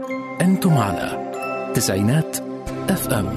أنتم على تسعينات اف ام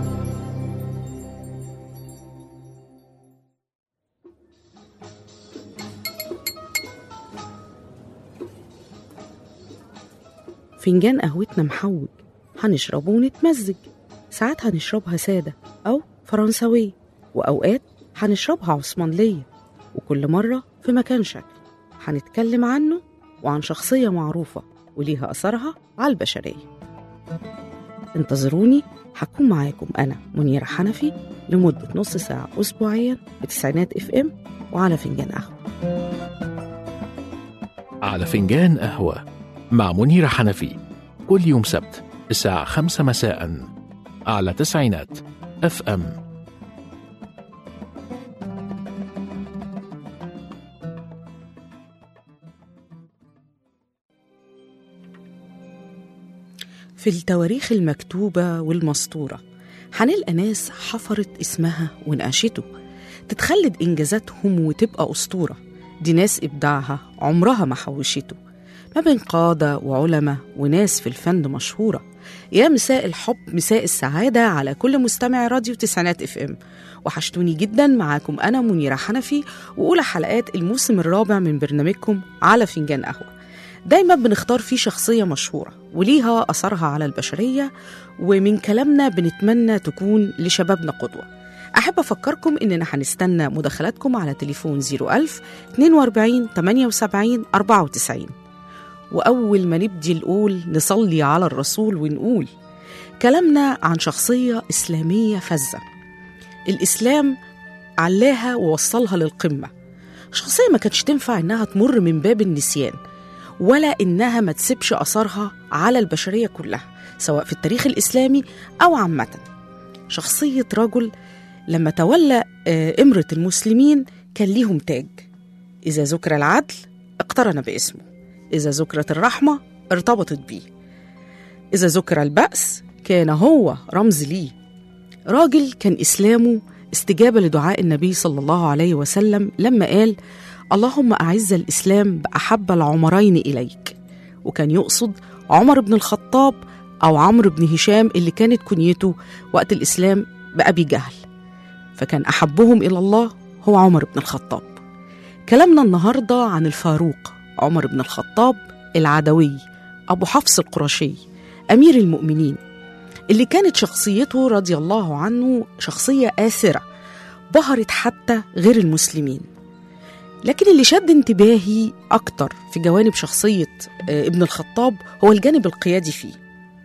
فنجان قهوتنا محوج هنشربه ونتمزج ساعات هنشربها سادة أو فرنساوية وأوقات هنشربها عثمانلية وكل مرة في مكان شكل هنتكلم عنه وعن شخصية معروفة وليها أثرها على البشرية انتظروني هكون معاكم أنا منيرة حنفي لمدة نص ساعة أسبوعيا بتسعينات اف ام وعلى فنجان قهوة على فنجان قهوة مع منيرة حنفي كل يوم سبت الساعة خمسة مساء على تسعينات اف ام في التواريخ المكتوبة والمسطورة هنلقى ناس حفرت اسمها ونقشته تتخلد إنجازاتهم وتبقى أسطورة دي ناس إبداعها عمرها ما حوشته ما بين قادة وعلماء وناس في الفن مشهورة يا مساء الحب مساء السعادة على كل مستمع راديو تسعينات اف ام وحشتوني جدا معاكم أنا منيرة حنفي وأولى حلقات الموسم الرابع من برنامجكم على فنجان قهوة دايما بنختار فيه شخصية مشهورة وليها أثرها على البشرية ومن كلامنا بنتمنى تكون لشبابنا قدوة أحب أفكركم إننا هنستنى مداخلاتكم على تليفون 01000 42 78 94 وأول ما نبدي نقول نصلي على الرسول ونقول كلامنا عن شخصية إسلامية فذة الإسلام علاها ووصلها للقمة شخصية ما كانتش تنفع إنها تمر من باب النسيان ولا إنها ما تسيبش أثرها على البشرية كلها سواء في التاريخ الإسلامي أو عامة شخصية رجل لما تولى آه، إمرة المسلمين كان ليهم تاج إذا ذكر العدل اقترن باسمه إذا ذكرت الرحمة ارتبطت بيه إذا ذكر البأس كان هو رمز ليه راجل كان إسلامه استجابة لدعاء النبي صلى الله عليه وسلم لما قال اللهم أعز الإسلام بأحب العمرين إليك وكان يقصد عمر بن الخطاب أو عمرو بن هشام اللي كانت كنيته وقت الإسلام بأبي جهل فكان أحبهم إلى الله هو عمر بن الخطاب كلامنا النهاردة عن الفاروق عمر بن الخطاب العدوي أبو حفص القرشي أمير المؤمنين اللي كانت شخصيته رضي الله عنه شخصية آثرة بهرت حتى غير المسلمين لكن اللي شد انتباهي أكتر في جوانب شخصية آه، ابن الخطاب هو الجانب القيادي فيه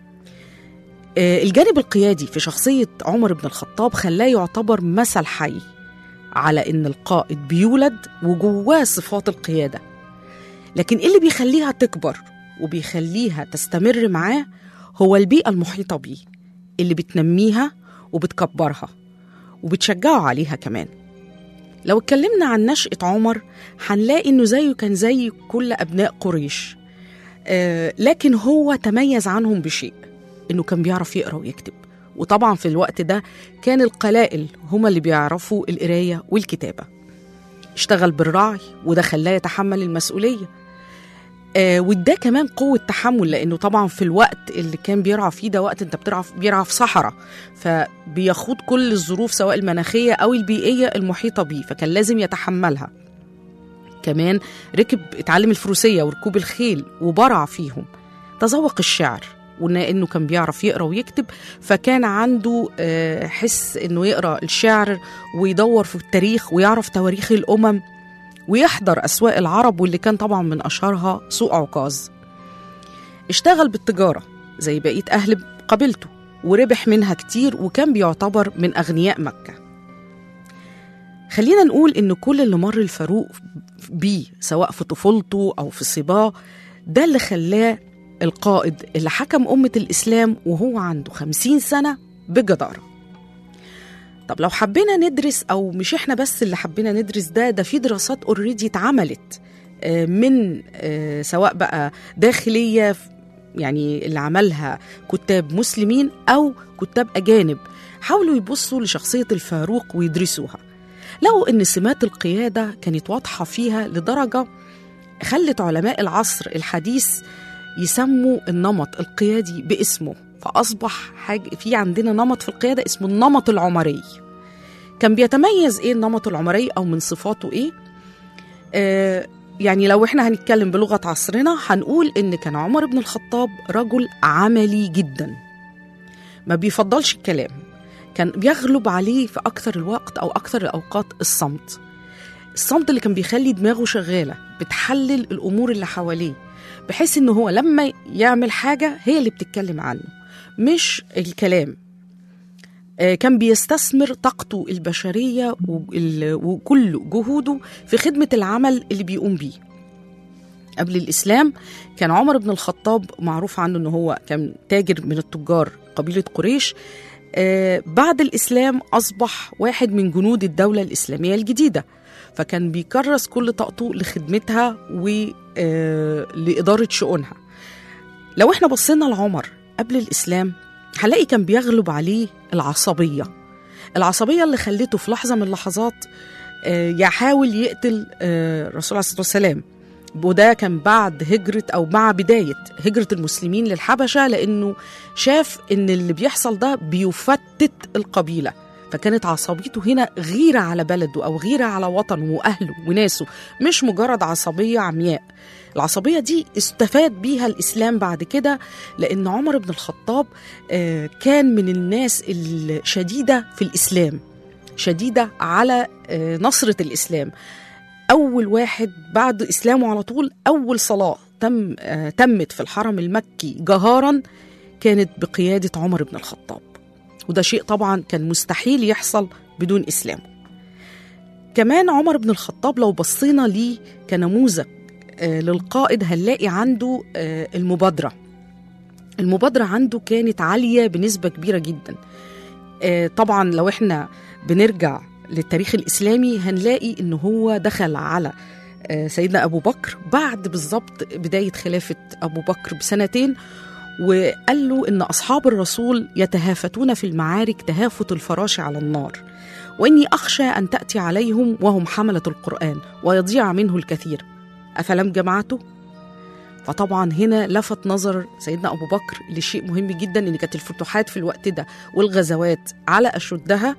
آه، الجانب القيادي في شخصية عمر بن الخطاب خلاه يعتبر مثل حي على إن القائد بيولد وجواه صفات القيادة لكن إيه اللي بيخليها تكبر وبيخليها تستمر معاه هو البيئة المحيطة بيه اللي بتنميها وبتكبرها وبتشجعه عليها كمان لو اتكلمنا عن نشأة عمر هنلاقي إنه زيه كان زي كل أبناء قريش آه لكن هو تميز عنهم بشيء إنه كان بيعرف يقرأ ويكتب وطبعا في الوقت ده كان القلائل هما اللي بيعرفوا القراية والكتابة اشتغل بالرعي وده خلاه يتحمل المسؤولية آه وده كمان قوة تحمل لأنه طبعا في الوقت اللي كان بيرعى فيه ده وقت أنت بترعى بيرعى في صحراء فبيخوض كل الظروف سواء المناخية أو البيئية المحيطة بيه فكان لازم يتحملها كمان ركب اتعلم الفروسية وركوب الخيل وبرع فيهم تذوق الشعر وانه كان بيعرف يقرا ويكتب فكان عنده آه، حس انه يقرا الشعر ويدور في التاريخ ويعرف تواريخ الامم ويحضر اسواق العرب واللي كان طبعا من اشهرها سوق عكاظ اشتغل بالتجاره زي بقيه اهل قبيلته وربح منها كتير وكان بيعتبر من اغنياء مكه خلينا نقول ان كل اللي مر الفاروق بيه سواء في طفولته او في صباه ده اللي خلاه القائد اللي حكم أمة الإسلام وهو عنده خمسين سنة بجدارة طب لو حبينا ندرس أو مش إحنا بس اللي حبينا ندرس ده ده في دراسات اوريدي اتعملت آه، من آه، سواء بقى داخلية يعني اللي عملها كتاب مسلمين أو كتاب أجانب حاولوا يبصوا لشخصية الفاروق ويدرسوها لقوا إن سمات القيادة كانت واضحة فيها لدرجة خلت علماء العصر الحديث يسموا النمط القيادي باسمه فأصبح حاجة في عندنا نمط في القيادة اسمه النمط العمري كان بيتميز ايه النمط العمري او من صفاته ايه آه يعني لو احنا هنتكلم بلغة عصرنا هنقول ان كان عمر بن الخطاب رجل عملي جدا ما بيفضلش الكلام كان بيغلب عليه في اكثر الوقت او اكثر الاوقات الصمت الصمت اللي كان بيخلي دماغه شغالة بتحلل الامور اللي حواليه بحيث ان هو لما يعمل حاجة هي اللي بتتكلم عنه مش الكلام آه، كان بيستثمر طاقته البشرية وال- وكل جهوده في خدمة العمل اللي بيقوم بيه قبل الإسلام كان عمر بن الخطاب معروف عنه أنه هو كان تاجر من التجار قبيلة قريش آه، بعد الإسلام أصبح واحد من جنود الدولة الإسلامية الجديدة فكان بيكرس كل طاقته لخدمتها ولإدارة شؤونها لو احنا بصينا لعمر قبل الإسلام هنلاقي كان بيغلب عليه العصبية العصبية اللي خلته في لحظة من اللحظات آه، يحاول يقتل آه، الرسول عليه الصلاة والسلام وده كان بعد هجرة أو مع بداية هجرة المسلمين للحبشة لأنه شاف إن اللي بيحصل ده بيفتت القبيلة فكانت عصبيته هنا غيرة على بلده أو غيرة على وطنه وأهله وناسه مش مجرد عصبية عمياء العصبية دي استفاد بيها الإسلام بعد كده لأن عمر بن الخطاب آه، كان من الناس الشديدة في الإسلام شديدة على آه، نصرة الإسلام أول واحد بعد إسلامه على طول أول صلاة تم آه، تمت في الحرم المكي جهارا كانت بقيادة عمر بن الخطاب وده شيء طبعا كان مستحيل يحصل بدون إسلامه كمان عمر بن الخطاب لو بصينا ليه كنموذج آه، للقائد هنلاقي عنده آه، المبادرة المبادرة عنده كانت عالية بنسبة كبيرة جدا آه، طبعا لو احنا بنرجع للتاريخ الإسلامي هنلاقي إن هو دخل على آه، سيدنا أبو بكر بعد بالظبط بداية خلافة أبو بكر بسنتين وقال له إن أصحاب الرسول يتهافتون في المعارك تهافت الفراش على النار وإني أخشى أن تأتي عليهم وهم حملة القرآن ويضيع منه الكثير أفلم جمعته؟ فطبعا هنا لفت نظر سيدنا أبو بكر لشيء مهم جدا إن كانت الفتوحات في الوقت ده والغزوات على أشدها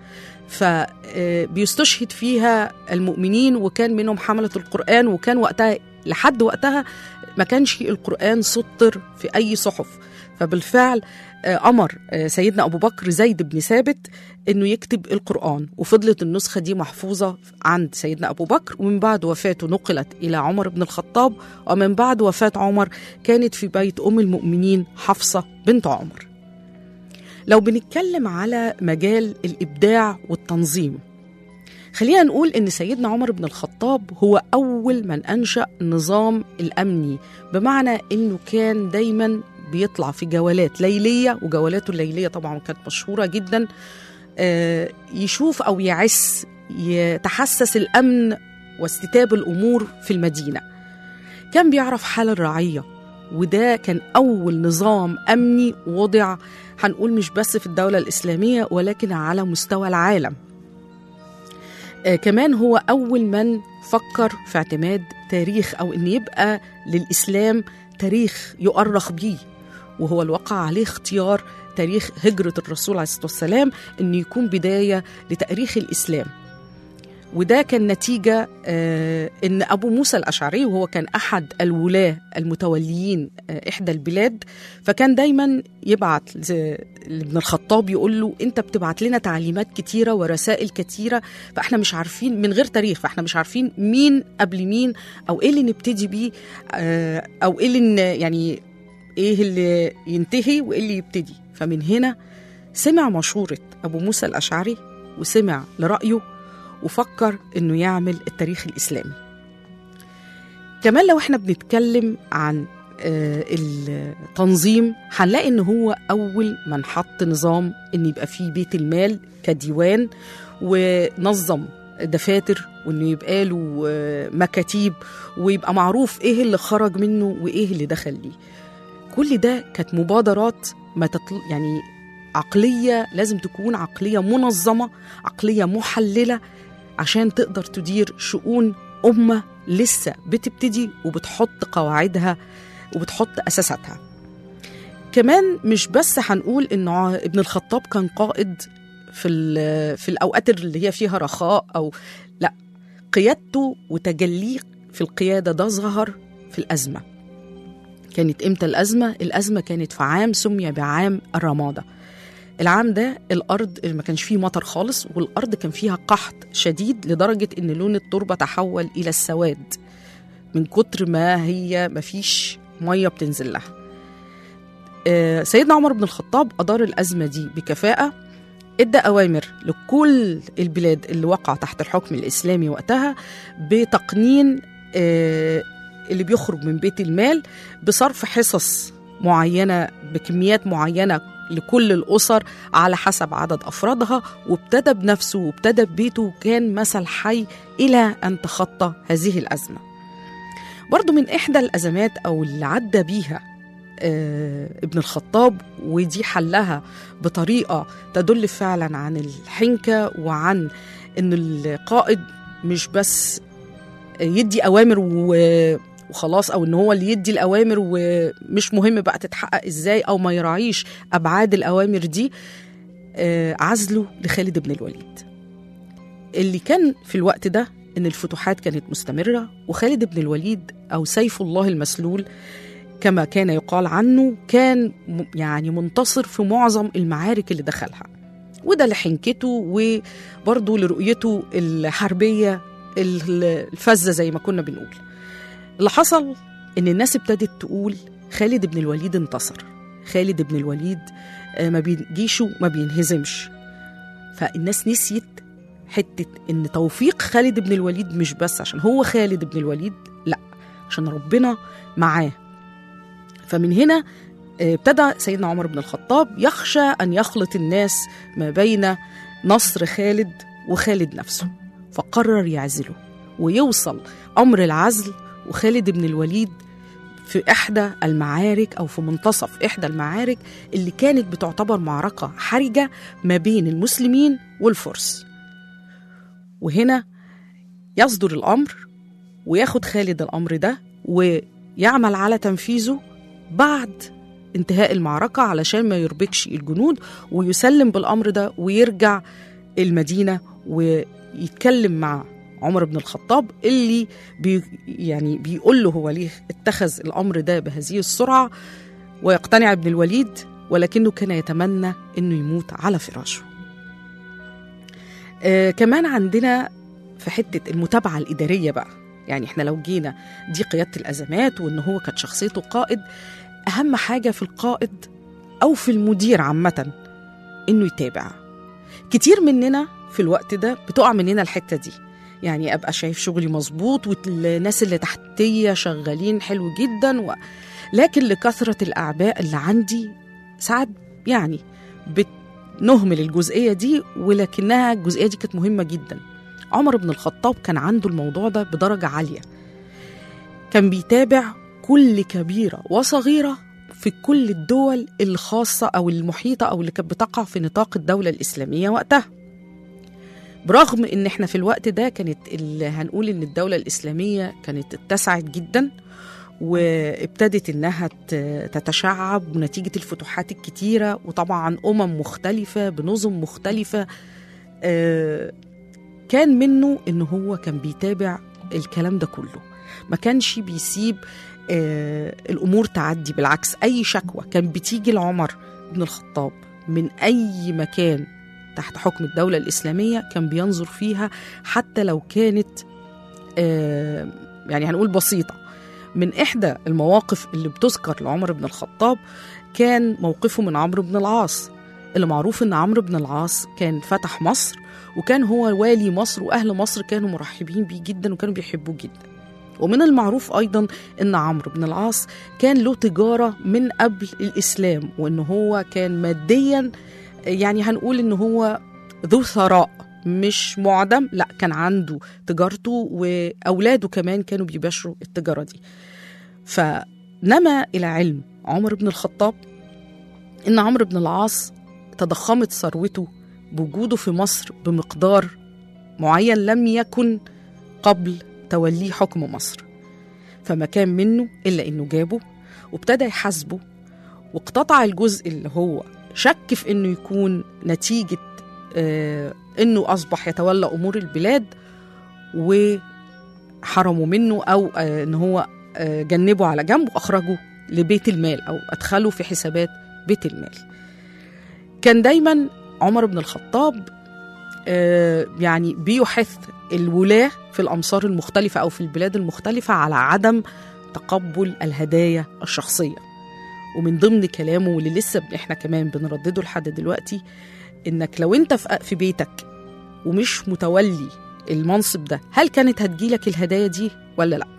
فبيستشهد فيها المؤمنين وكان منهم حملة القرآن وكان وقتها لحد وقتها ما كانش القرآن سطر في أي صحف فبالفعل آه، أمر آه، سيدنا أبو بكر زيد بن ثابت إنه يكتب القرآن وفضلت النسخة دي محفوظة عند سيدنا أبو بكر ومن بعد وفاته نقلت إلى عمر بن الخطاب ومن بعد وفاة عمر كانت في بيت أم المؤمنين حفصة بنت عمر لو بنتكلم على مجال الإبداع والتنظيم خلينا نقول إن سيدنا عمر بن الخطاب هو أول من أنشأ النظام الأمني بمعنى إنه كان دايما بيطلع في جولات ليلية وجولاته الليلية طبعا كانت مشهورة جدا آه، يشوف أو يعس يتحسس الأمن واستتاب الأمور في المدينة كان بيعرف حال الرعية وده كان أول نظام أمني وضع هنقول مش بس في الدولة الإسلامية ولكن على مستوى العالم آه كمان هو أول من فكر في اعتماد تاريخ أو إن يبقى للإسلام تاريخ يؤرخ بيه وهو الواقع عليه اختيار تاريخ هجرة الرسول عليه الصلاة والسلام إنه يكون بداية لتاريخ الإسلام وده كان نتيجة آه إن أبو موسى الأشعري وهو كان أحد الولاة المتوليين آه إحدى البلاد فكان دايما يبعت ل- لابن الخطاب يقول له أنت بتبعت لنا تعليمات كتيرة ورسائل كتيرة فإحنا مش عارفين من غير تاريخ فإحنا مش عارفين مين قبل مين أو إيه اللي نبتدي بيه آه أو إيه اللي ن- يعني إيه اللي ينتهي وإيه اللي يبتدي فمن هنا سمع مشورة أبو موسى الأشعري وسمع لرأيه وفكر انه يعمل التاريخ الاسلامي كمان لو احنا بنتكلم عن آه، التنظيم هنلاقي ان هو اول من حط نظام ان يبقى فيه بيت المال كديوان ونظم دفاتر وانه يبقى له آه، مكاتيب ويبقى معروف ايه اللي خرج منه وايه اللي دخل ليه كل ده كانت مبادرات ما تطل... يعني عقليه لازم تكون عقليه منظمه عقليه محلله عشان تقدر تدير شؤون أمة لسه بتبتدي وبتحط قواعدها وبتحط أساساتها كمان مش بس هنقول إن ع- ابن الخطاب كان قائد في, ال- في الأوقات اللي هي فيها رخاء أو لا قيادته وتجليه في القيادة ده ظهر في الأزمة كانت إمتى الأزمة؟ الأزمة كانت في عام سمي بعام الرمادة العام ده الأرض اللي ما كانش فيه مطر خالص والأرض كان فيها قحط شديد لدرجة إن لون التربة تحول إلى السواد من كتر ما هي ما فيش مية بتنزل لها آه، سيدنا عمر بن الخطاب أدار الأزمة دي بكفاءة ادى أوامر لكل البلاد اللي وقع تحت الحكم الإسلامي وقتها بتقنين آه، اللي بيخرج من بيت المال بصرف حصص معينة بكميات معينة لكل الأسر على حسب عدد أفرادها وابتدى بنفسه وابتدى ببيته وكان مثل حي إلى أن تخطى هذه الأزمة برضو من إحدى الأزمات أو اللي عدى بيها آه، ابن الخطاب ودي حلها بطريقة تدل فعلا عن الحنكة وعن أن القائد مش بس يدي أوامر و- وخلاص أو أن هو اللي يدي الأوامر ومش مهم بقى تتحقق إزاي أو ما يراعيش أبعاد الأوامر دي آه، عزله لخالد بن الوليد اللي كان في الوقت ده ان الفتوحات كانت مستمره وخالد بن الوليد او سيف الله المسلول كما كان يقال عنه كان م- يعني منتصر في معظم المعارك اللي دخلها وده لحنكته وبرضه لرؤيته الحربيه ال- الفذه زي ما كنا بنقول اللي حصل ان الناس ابتدت تقول خالد بن الوليد انتصر خالد بن الوليد آه، ما بيجيشه ما بينهزمش فالناس نسيت حتة إن توفيق خالد بن الوليد مش بس عشان هو خالد بن الوليد لا عشان ربنا معاه فمن هنا آه، ابتدى سيدنا عمر بن الخطاب يخشى أن يخلط الناس ما بين نصر خالد وخالد نفسه فقرر يعزله ويوصل أمر العزل وخالد بن الوليد في إحدى المعارك أو في منتصف إحدى المعارك اللي كانت بتعتبر معركة حرجة ما بين المسلمين والفرس وهنا يصدر الأمر وياخد خالد الأمر ده ويعمل على تنفيذه بعد انتهاء المعركة علشان ما يربكش الجنود ويسلم بالأمر ده ويرجع المدينة ويتكلم مع عمر بن الخطاب اللي بي يعني بيقول له هو ليه اتخذ الأمر ده بهذه السرعة ويقتنع ابن الوليد ولكنه كان يتمنى انه يموت على فراشه آه كمان عندنا في حته المتابعه الاداريه بقى يعني احنا لو جينا دي قياده الازمات وان هو كانت شخصيته قائد اهم حاجه في القائد او في المدير عامه انه يتابع كتير مننا في الوقت ده بتقع مننا الحته دي يعني ابقى شايف شغلي مظبوط والناس اللي تحتيه شغالين حلو جدا و... لكن لكثره الاعباء اللي عندي ساعات يعني بنهمل الجزئيه دي ولكنها الجزئيه دي كانت مهمه جدا عمر بن الخطاب كان عنده الموضوع ده بدرجه عاليه كان بيتابع كل كبيره وصغيره في كل الدول الخاصه او المحيطه او اللي كانت بتقع في نطاق الدوله الاسلاميه وقتها برغم ان احنا في الوقت ده كانت اللي هنقول ان الدوله الاسلاميه كانت اتسعت جدا وابتدت انها تتشعب نتيجه الفتوحات الكتيره وطبعا امم مختلفه بنظم مختلفه كان منه ان هو كان بيتابع الكلام ده كله ما كانش بيسيب الامور تعدي بالعكس اي شكوى كان بتيجي لعمر بن الخطاب من اي مكان تحت حكم الدوله الاسلاميه كان بينظر فيها حتى لو كانت يعني هنقول بسيطه من إحدى المواقف اللي بتذكر لعمر بن الخطاب كان موقفه من عمرو بن العاص اللي معروف إن عمرو بن العاص كان فتح مصر وكان هو والي مصر وأهل مصر كانوا مرحبين بيه جدا وكانوا بيحبوه جدا ومن المعروف أيضا إن عمرو بن العاص كان له تجارة من قبل الإسلام وإن هو كان ماديا يعني هنقول إن هو ذو ثراء مش معدم لا كان عنده تجارته واولاده كمان كانوا بيباشروا التجاره دي فنما الى علم عمر بن الخطاب ان عمرو بن العاص تضخمت ثروته بوجوده في مصر بمقدار معين لم يكن قبل توليه حكم مصر فما كان منه الا انه جابه وابتدى يحاسبه واقتطع الجزء اللي هو شك في انه يكون نتيجه آه انه اصبح يتولى امور البلاد وحرموا منه او آه ان هو آه جنبه على جنب واخرجه لبيت المال او ادخله في حسابات بيت المال. كان دايما عمر بن الخطاب آه يعني بيحث الولاة في الأمصار المختلفة أو في البلاد المختلفة على عدم تقبل الهدايا الشخصية ومن ضمن كلامه واللي لسه احنا كمان بنردده لحد دلوقتي انك لو انت في بيتك ومش متولي المنصب ده هل كانت هتجيلك الهدايا دي ولا لا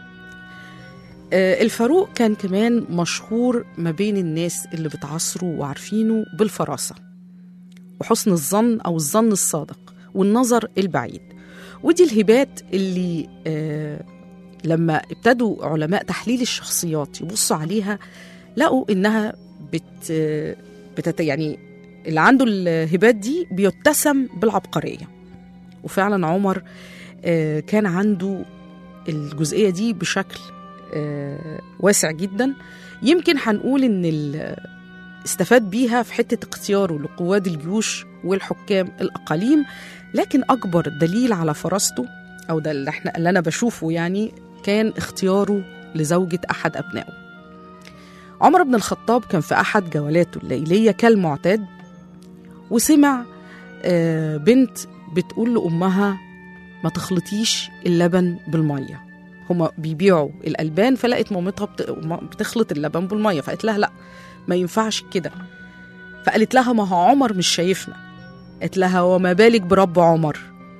آه الفاروق كان كمان مشهور ما بين الناس اللي بتعصره وعارفينه بالفراسة وحسن الظن أو الظن الصادق والنظر البعيد ودي الهبات اللي آه لما ابتدوا علماء تحليل الشخصيات يبصوا عليها لقوا انها بت, بتت يعني اللي عنده الهبات دي بيتسم بالعبقريه وفعلا عمر آه كان عنده الجزئيه دي بشكل آه واسع جدا يمكن هنقول ان استفاد بيها في حته اختياره لقواد الجيوش والحكام الاقاليم لكن اكبر دليل على فراسته او ده اللي احنا اللي انا بشوفه يعني كان اختياره لزوجة أحد أبنائه عمر بن الخطاب كان في أحد جولاته الليلية كالمعتاد وسمع بنت بتقول لأمها ما تخلطيش اللبن بالمية هما بيبيعوا الألبان فلقت مامتها بتخلط اللبن بالمية فقالت لها لا ما ينفعش كده فقالت لها ما هو عمر مش شايفنا قالت لها وما بالك برب عمر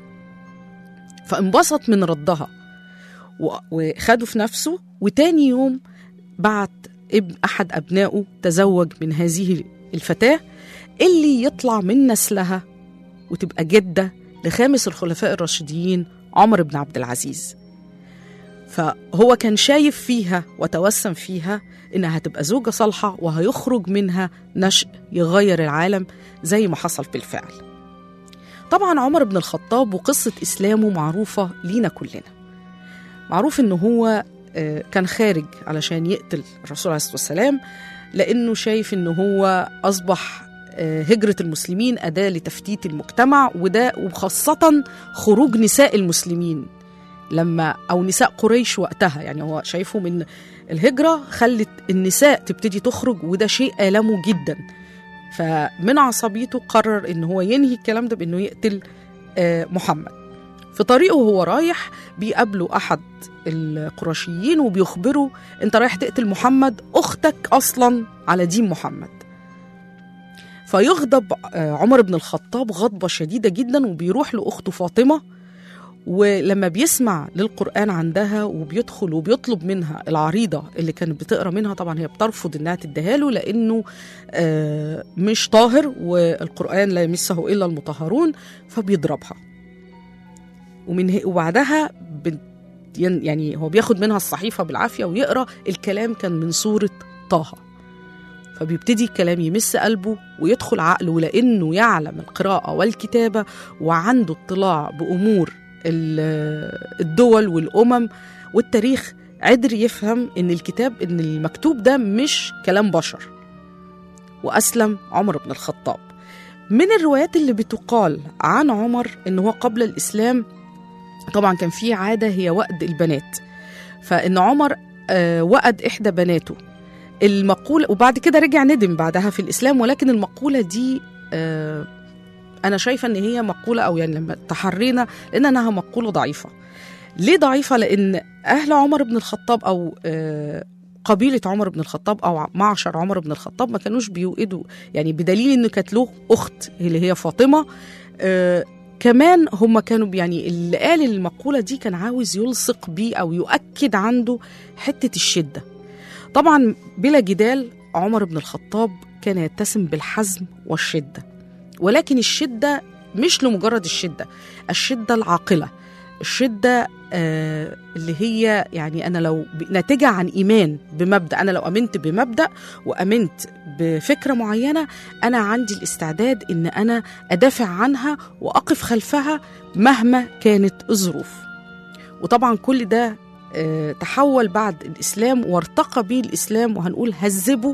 فانبسط من ردها وخده في نفسه وتاني يوم بعت ابن أحد أبنائه تزوج من هذه الفتاة اللي يطلع من نسلها وتبقى جدة لخامس الخلفاء الراشدين عمر بن عبد العزيز فهو كان شايف فيها وتوسم فيها إنها هتبقى زوجة صالحة وهيخرج منها نشء يغير العالم زي ما حصل بالفعل طبعا عمر بن الخطاب وقصة إسلامه معروفة لينا كلنا معروف إن هو كان خارج علشان يقتل الرسول عليه الصلاة والسلام لأنه شايف إن هو أصبح هجرة المسلمين أداة لتفتيت المجتمع وده وخاصة خروج نساء المسلمين لما أو نساء قريش وقتها يعني هو شايفهم إن الهجرة خلت النساء تبتدي تخرج وده شيء آلمه جدا فمن عصبيته قرر إن هو ينهي الكلام ده بإنه يقتل محمد في طريقه وهو رايح بيقابله أحد القرشيين وبيخبروا أنت رايح تقتل محمد أختك أصلا على دين محمد فيغضب عمر بن الخطاب غضبة شديدة جدا وبيروح لأخته فاطمة ولما بيسمع للقرآن عندها وبيدخل وبيطلب منها العريضة اللي كانت بتقرا منها طبعا هي بترفض انها تديها له لانه مش طاهر والقرآن لا يمسه الا المطهرون فبيضربها ومن وبعدها يعني هو بياخد منها الصحيفة بالعافية ويقرا الكلام كان من سورة طه فبيبتدي الكلام يمس قلبه ويدخل عقله لأنه يعلم القراءة والكتابة وعنده اطلاع بأمور الدول والأمم والتاريخ قدر يفهم إن الكتاب إن المكتوب ده مش كلام بشر وأسلم عمر بن الخطاب من الروايات اللي بتقال عن عمر إن هو قبل الإسلام طبعا كان في عادة هي وأد البنات فإن عمر آه وأد إحدى بناته المقولة وبعد كده رجع ندم بعدها في الإسلام ولكن المقولة دي آه أنا شايفة إن هي مقولة أو يعني لما تحرينا لأنها مقولة ضعيفة ليه ضعيفة؟ لأن أهل عمر بن الخطاب أو آه قبيلة عمر بن الخطاب أو معشر عمر بن الخطاب ما كانوش بيوئدوا يعني بدليل إنه كانت له أخت اللي هي فاطمة آه كمان هم كانوا يعني اللي قال المقولة دي كان عاوز يلصق بيه أو يؤكد عنده حتة الشدة طبعا بلا جدال عمر بن الخطاب كان يتسم بالحزم والشدة ولكن الشدة مش لمجرد الشدة الشدة العاقلة الشدة آه اللي هي يعني أنا لو ناتجة عن إيمان بمبدأ أنا لو أمنت بمبدأ وأمنت بفكرة معينة أنا عندي الاستعداد إن أنا أدافع عنها وأقف خلفها مهما كانت الظروف وطبعا كل ده آه، تحول بعد الإسلام وارتقى به الإسلام وهنقول هذبه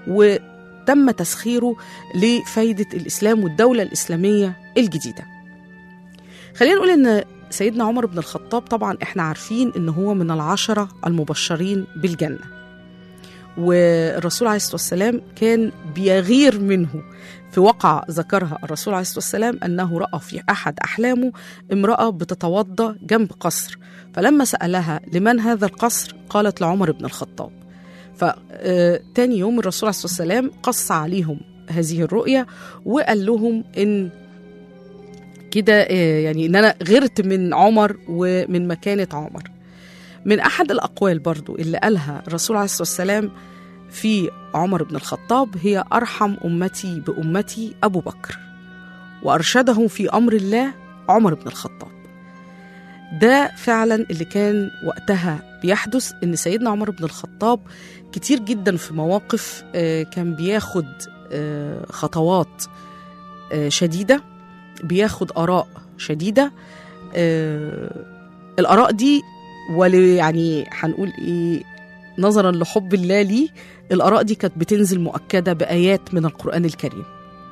وتم تسخيره لفايدة الإسلام والدولة الإسلامية الجديدة خلينا نقول إن سيدنا عمر بن الخطاب طبعا احنا عارفين ان هو من العشرة المبشرين بالجنة والرسول عليه الصلاة والسلام كان بيغير منه في وقعة ذكرها الرسول عليه الصلاة والسلام أنه رأى في أحد أحلامه امرأة بتتوضأ جنب قصر فلما سألها لمن هذا القصر قالت لعمر بن الخطاب فتاني يوم الرسول عليه الصلاة والسلام قص عليهم هذه الرؤية وقال لهم إن كده آه، يعني ان انا غرت من عمر ومن مكانه عمر من احد الاقوال برضو اللي قالها الرسول عليه الصلاه والسلام في عمر بن الخطاب هي ارحم امتي بامتي ابو بكر وارشدهم في امر الله عمر بن الخطاب ده فعلا اللي كان وقتها بيحدث ان سيدنا عمر بن الخطاب كتير جدا في مواقف آه، كان بياخد آه، خطوات آه، شديده بياخد آراء شديدة آه الآراء دي ول يعني هنقول إيه نظرا لحب الله ليه الآراء دي كانت بتنزل مؤكدة بآيات من القرآن الكريم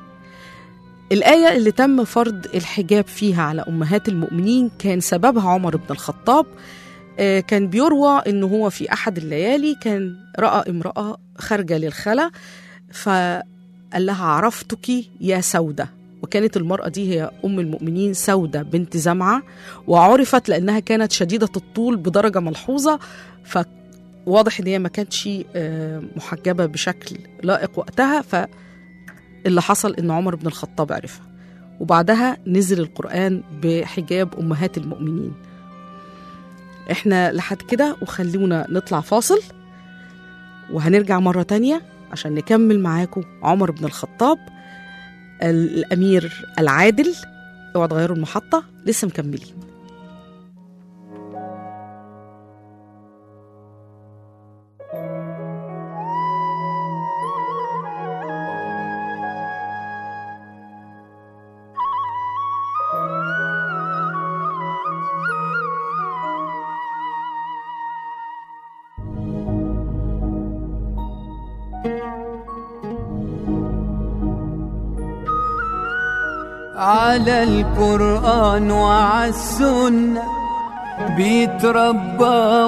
الآية اللي تم فرض الحجاب فيها على أمهات المؤمنين كان سببها عمر بن الخطاب آه، كان بيروى إنه هو في أحد الليالي كان رأى امرأة خارجة للخلا فقال لها عرفتك يا سودة وكانت المرأة دي هي أم المؤمنين سودة بنت زمعة وعرفت لأنها كانت شديدة الطول بدرجة ملحوظة فواضح إن هي ما كانتش آه، محجبة بشكل لائق وقتها فاللي حصل إن عمر بن الخطاب عرفها وبعدها نزل القرآن بحجاب أمهات المؤمنين إحنا لحد كده وخلونا نطلع فاصل وهنرجع مرة تانية عشان نكمل معاكم عمر بن الخطاب الامير العادل اوعوا تغيروا المحطه لسه مكملين على القرآن وعلى السنة بيتربى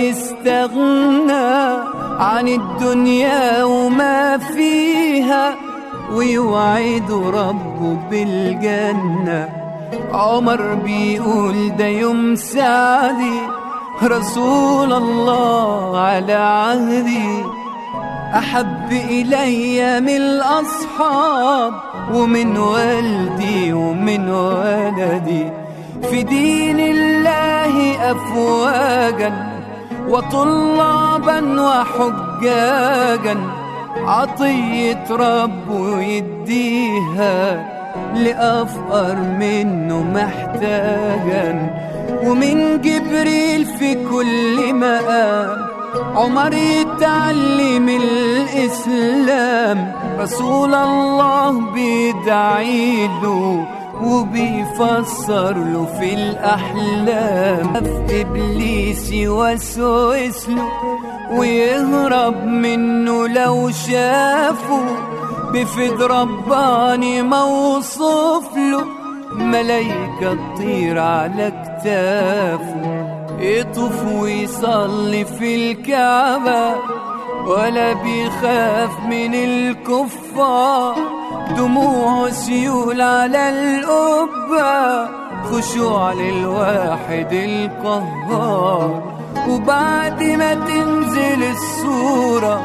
ويستغنى عن الدنيا وما فيها ويوعد ربه بالجنة عمر بيقول ده يوم سعدي رسول الله على عهدي أحب إلي من الأصحاب ومن والدي ومن ولدي في دين الله أفواجا وطلابا وحجاجا عطية ربه يديها لأفقر منه محتاجا ومن جبريل في كل مقام عمر يتعلم الإسلام رسول الله بيدعي له وبيفسر له في الأحلام في إبليس يوسوس له ويهرب منه لو شافه بفد رباني موصوف له ملايكة تطير على كتافه يطوف ويصلي في الكعبة ولا بيخاف من الكفار دموع سيول على القبة خشوع للواحد القهار وبعد ما تنزل الصورة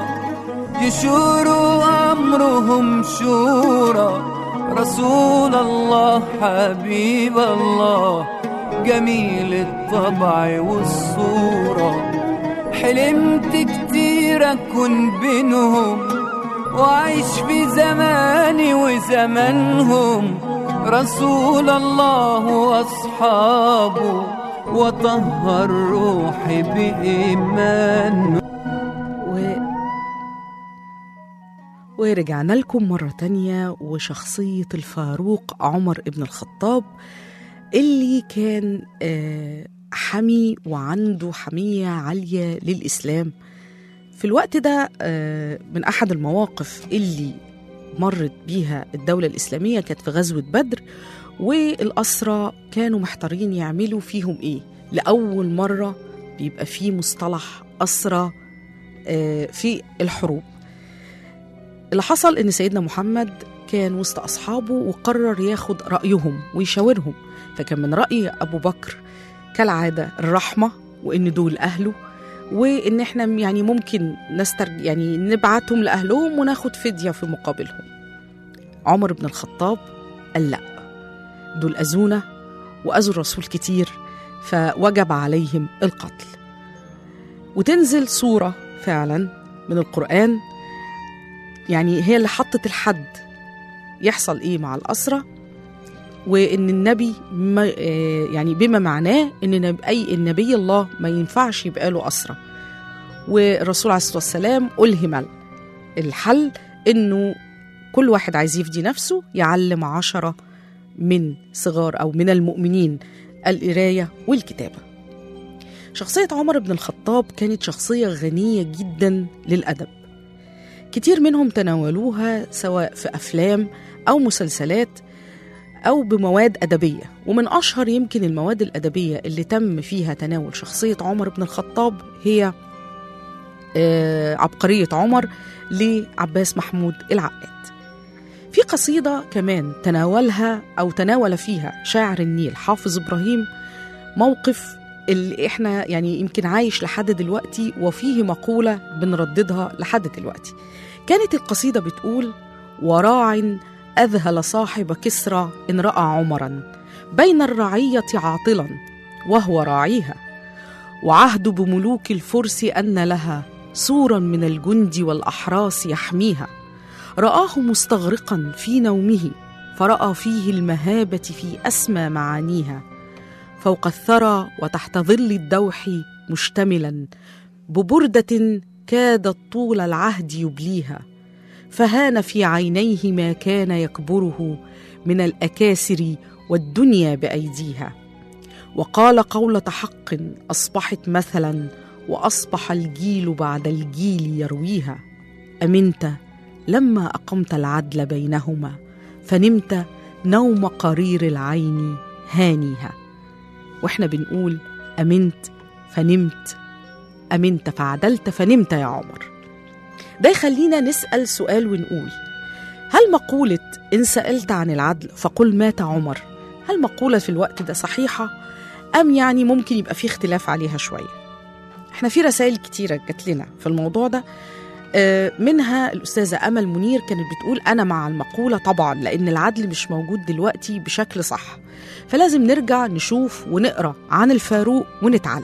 يشوروا أمرهم شورى رسول الله حبيب الله جميل الطبع والصورة حلمت كتير أكون بينهم وعيش في زماني وزمانهم رسول الله وأصحابه وطهر روحي بإيمان و... ورجعنا لكم مرة تانية وشخصية الفاروق عمر ابن الخطاب اللي كان آه حمي وعنده حمية عالية للإسلام في الوقت ده آه، من أحد المواقف اللي مرت بيها الدولة الإسلامية كانت في غزوة بدر والأسرى كانوا محتارين يعملوا فيهم إيه لأول مرة بيبقى فيه مصطلح أسرى آه، في الحروب اللي حصل إن سيدنا محمد كان وسط أصحابه وقرر ياخد رأيهم ويشاورهم فكان من رأي أبو بكر كالعادة الرحمة وإن دول أهله وإن إحنا يعني ممكن نستر يعني نبعتهم لأهلهم وناخد فدية في مقابلهم عمر بن الخطاب قال لأ دول أذونا وأذوا الرسول كتير فوجب عليهم القتل وتنزل صورة فعلا من القرآن يعني هي اللي حطت الحد يحصل إيه مع الأسرة وإن النبي ما آه، يعني بما معناه إن نب- أي النبي الله ما ينفعش يبقى له أسرة والرسول عليه الصلاة والسلام ألهم الحل إنه كل واحد عايز يفدي نفسه يعلم عشرة من صغار أو من المؤمنين القراية والكتابة شخصية عمر بن الخطاب كانت شخصية غنية جدا للأدب كتير منهم تناولوها سواء في أفلام أو مسلسلات أو بمواد أدبية ومن أشهر يمكن المواد الأدبية اللي تم فيها تناول شخصية عمر بن الخطاب هي آه، عبقرية عمر لعباس محمود العقاد في قصيدة كمان تناولها أو تناول فيها شاعر النيل حافظ إبراهيم موقف اللي إحنا يعني يمكن عايش لحد دلوقتي وفيه مقولة بنرددها لحد دلوقتي كانت القصيدة بتقول وراع أذهل صاحب كسرى إن رأى عمرا بين الرعية عاطلا وهو راعيها وعهد بملوك الفرس أن لها سورا من الجند والأحراس يحميها رآه مستغرقا في نومه فرأى فيه المهابة في أسمى معانيها فوق الثرى وتحت ظل الدوح مشتملا ببردة كادت طول العهد يبليها فهان في عينيه ما كان يكبره من الأكاسر والدنيا بأيديها وقال قولة حق أصبحت مثلا وأصبح الجيل بعد الجيل يرويها أمنت لما أقمت العدل بينهما فنمت نوم قرير العين هانيها واحنا بنقول أمنت فنمت أمنت فعدلت فنمت يا عمر ده يخلينا نسأل سؤال ونقول هل مقولة إن سألت عن العدل فقل مات عمر هل مقولة في الوقت ده صحيحة أم يعني ممكن يبقى في اختلاف عليها شوية احنا في رسائل كتيرة جات لنا في الموضوع ده آه، منها الأستاذة أمل منير كانت بتقول أنا مع المقولة طبعا لأن العدل مش موجود دلوقتي بشكل صح فلازم نرجع نشوف ونقرأ عن الفاروق ونتعلم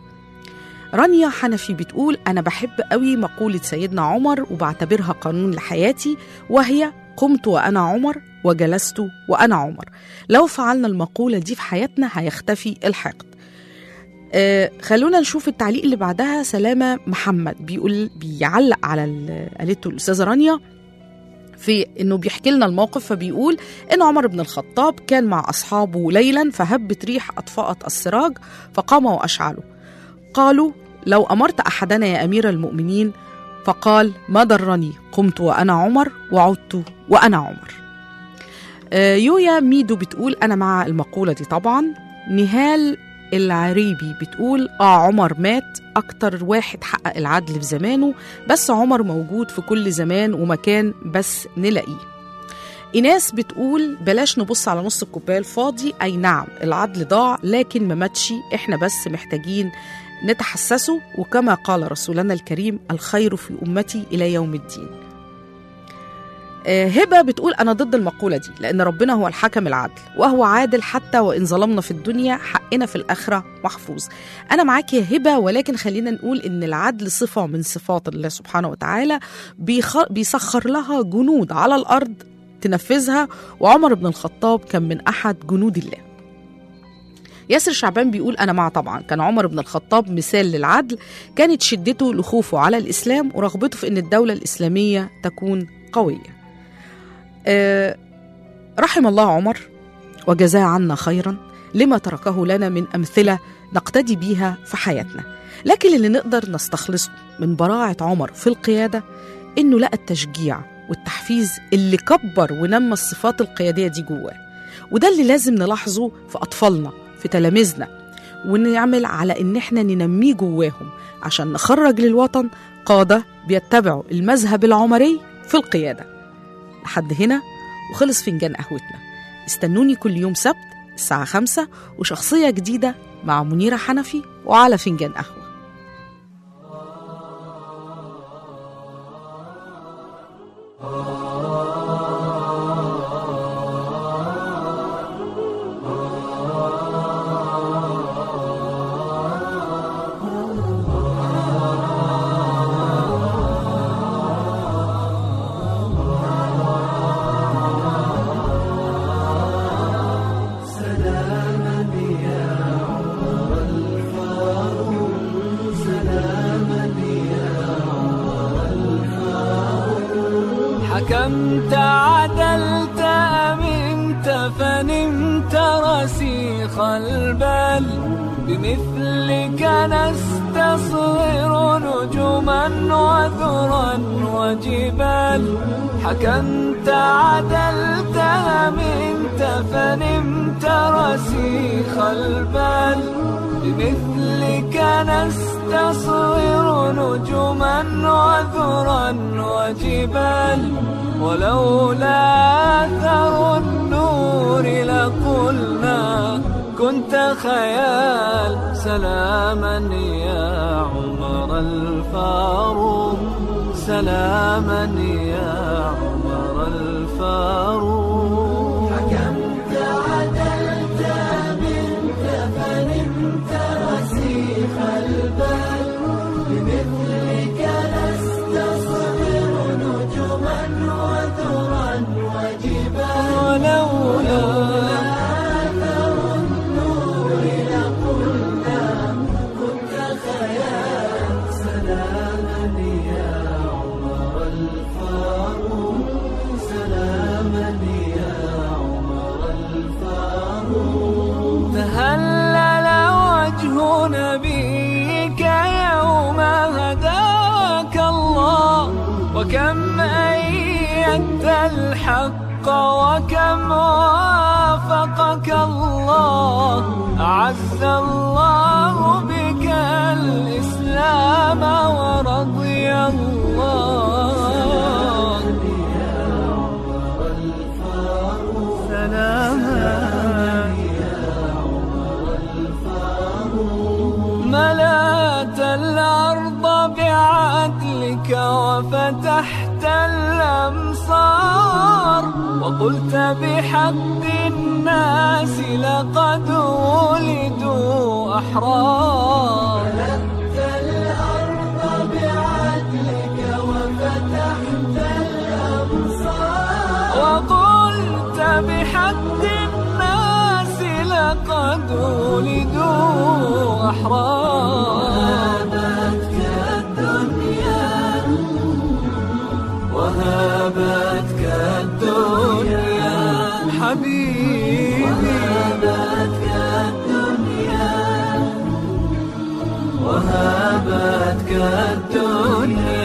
رانيا حنفي بتقول أنا بحب قوي مقولة سيدنا عمر وبعتبرها قانون لحياتي وهي قمت وأنا عمر وجلست وأنا عمر لو فعلنا المقولة دي في حياتنا هيختفي الحقد آه خلونا نشوف التعليق اللي بعدها سلامة محمد بيقول بيعلق على اللي قالته الأستاذة رانيا في انه بيحكي لنا الموقف فبيقول ان عمر بن الخطاب كان مع اصحابه ليلا فهبت ريح اطفأت السراج فقام واشعله قالوا لو امرت احدنا يا امير المؤمنين فقال ما ضرني قمت وانا عمر وعدت وانا عمر آه، يويا ميدو بتقول انا مع المقوله دي طبعا نهال العريبي بتقول اه عمر مات اكتر واحد حقق العدل في زمانه بس عمر موجود في كل زمان ومكان بس نلاقيه إيناس بتقول بلاش نبص على نص الكوباية الفاضي أي نعم العدل ضاع لكن ما ماتش إحنا بس محتاجين نتحسسه وكما قال رسولنا الكريم الخير في أمتي إلى يوم الدين آه، هبة بتقول أنا ضد المقولة دي لأن ربنا هو الحكم العدل وهو عادل حتى وإن ظلمنا في الدنيا حقنا في الآخرة محفوظ أنا معاك يا هبة ولكن خلينا نقول إن العدل صفة من صفات الله سبحانه وتعالى بيخ... بيسخر لها جنود على الأرض تنفذها وعمر بن الخطاب كان من أحد جنود الله ياسر شعبان بيقول أنا مع طبعا كان عمر بن الخطاب مثال للعدل كانت شدته لخوفه على الإسلام ورغبته في أن الدولة الإسلامية تكون قوية آه، رحم الله عمر وجزاه عنا خيرا لما تركه لنا من أمثلة نقتدي ونقتدي بيها في حياتنا لكن اللي نقدر نستخلصه من براعة عمر في القيادة إنه لقى التشجيع والتحفيز اللي كبر ونمى الصفات القيادية دي جواه وده اللي لازم نلاحظه في أطفالنا في تلاميذنا ونعمل على إن إحنا ننميه جواهم عشان نخرج للوطن قادة بيتبعوا المذهب العمري في القيادة لحد هنا وخلص فنجان قهوتنا استنوني كل يوم سبت الساعة خمسة وشخصية جديدة مع منيرة حنفي وعلى فنجان قهوة حكمت عدلت أمنت فنمت رسيخ البال بمثلك نستصغر نجما وذرا وجبال حكمت عدلت أمنت فنمت رسيخ البال بمثلك نستصغر نجما وذرا وجبال ولولا أثر النور لقلنا كنت خيال سلاما يا عمر الفاروق سلاما يا عمر الفاروق حكمت عدلت منك فنمت رسيخ البال بمثلك نستصغر نجما وذرا وجبال ولولا أثر النور لقلنا كنت خيال سلاما يا عمر الفاروق سلاما يا عمر الفاروق تهلل وجه نبيك يوم هداك الله وكم أيدت الحق وكم وافقك الله أعز الله بك الإسلام ورضي الله سلاما ملأت الأرض بعدلك وفتحت الأمصار وقلت بحق الناس لقد ولدوا أحرار ملأت الأرض بعدلك وفتحت الأمصار وقلت بحق الناس لقد ولدوا أحرار الدنيا وهابتك الدنيا حبيبي وهابتك الدنيا وهابتك الدنيا